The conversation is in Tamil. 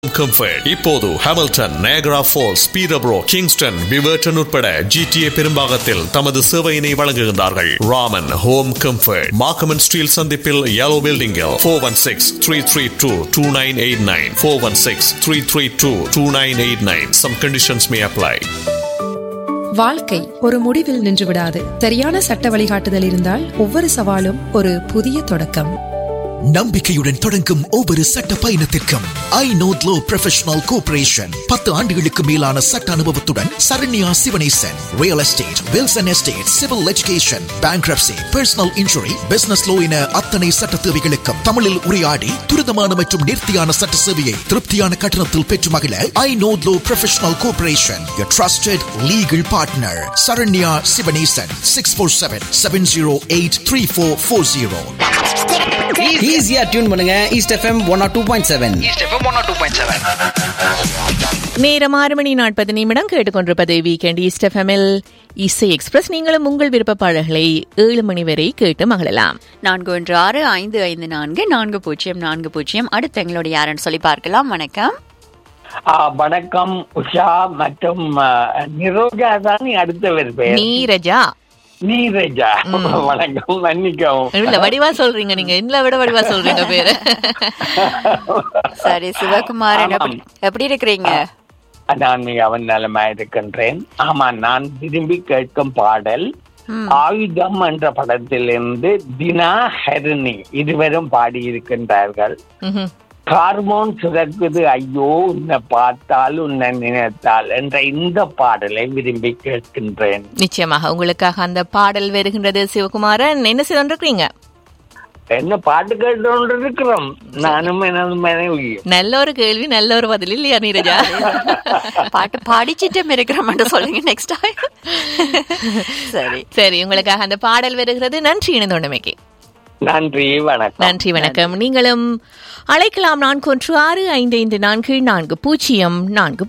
கம்ஃபர்ட் இப்போது Hamilton Niagara Falls Peterborough Kingston விவர்டன் உட்பட ஜிடிஏ பெரும்பாகத்தில் தமது சேவையினை வழங்குகின்றார்கள் Raman home comfort Markham and Steeles சந்திப்பில் yellow building four one six three three two two nine eight nine four one six three three two two nine eight nine some conditions may apply வாழ்க்கை ஒரு முடிவில் நின்று விடாது சரியான சட்ட வழிகாட்டுதல் இருந்தால் ஒவ்வொரு சவாலும் ஒரு புதிய தொடக்கம் நம்பிக்கையுடன் தொடங்கும் ஒவ்வொரு சட்ட பயணத்திற்கும் I Noth law professional corporation பத்து ஆண்டுகளுக்கு மேலான சட்ட அனுபவத்துடன் Saranya Sivanesan real estate wills and estate civil education bankruptcy personal injury business law என அத்தனை சட்ட தேவைகளுக்கும் தமிழில் உரையாடி துரிதமான மற்றும் நேர்த்தியான சட்ட சேவையை திருப்தியான கட்டணத்தில் பெற்று மகிழ I Noth law professional corporation your trusted legal partner Saranya Sivanesan six four seven seven zero eight three four four zero ஈஸியா டியூன் பண்ணுங்க east FM one oh two point seven நேரம் ஆறு மணி நாற்பது நிமிடம் கேட்டுக்கொண்டிருப்பது வீக்கெண்ட் ஈஸ்ட் எஃப்எம்எல் இசை எக்ஸ்பிரஸ் நீங்களும் உங்கள் விருப்ப பாடல்களை ஏழு மணி வரை கேட்டு மகிழலாம் நான்கு ஒன்று ஆறு ஐந்து ஐந்து நான்கு நான்கு பூஜ்ஜியம் நான்கு பூஜ்ஜியம் அடுத்து எங்களுடைய யாருன்னு சொல்லி பார்க்கலாம் வணக்கம் ஆ, வணக்கம் உஷா மற்றும் ஆ, நிரோஜா தான் அடுத்தவர் பெயர் நீரஜா நீரஜா வணக்கம் மன்னிக்கவும் இல்ல வடிவா சொல்றீங்க நீங்க என்ன விட வடிவா சொல்றீங்க பேரு சரி சிவகுமாரன் எப்படி எப்படி இருக்கிறீங்க நான் மிகவும் நலமா இருக்கின்றேன் ஆமா நான் விரும்பி கேட்கும் பாடல் ஆயுதம் என்ற படத்திலிருந்து தினா ஹரிணி இருவரும் பாடியிருக்கின்றார்கள் ம்ஹும். ஹார்மோன் சுரக்குது ஐயோ உன்னை பார்த்தால் உன்னை நினைத்தால் என்ற இந்த பாடலை விரும்பி கேட்கின்றேன் நிச்சயமாக உங்களுக்காக அந்த பாடல் வருகின்றது சிவகுமாரன் என்ன செய்து கொண்டிருக்கிறீங்க என்ன பாட்டு கேட்டு இருக்கிறோம் நானும் எனது மனைவி நல்ல ஒரு கேள்வி நல்ல ஒரு பதில் இல்லையா நீரஜா பாட்டு பாடிச்சிட்டம் இருக்கிறோம் சொல்லுங்க நெக்ஸ்ட் சரி சரி உங்களுக்காக அந்த பாடல் வருகிறது நன்றி இணைந்தோண்டமைக்கு நன்றி வணக்கம் நன்றி வணக்கம் நீங்களும் அழைக்கலாம் நான்கு ஒன்று ஆறு ஐந்து ஐந்து நான்கு நான்கு பூஜ்ஜியம் நான்கு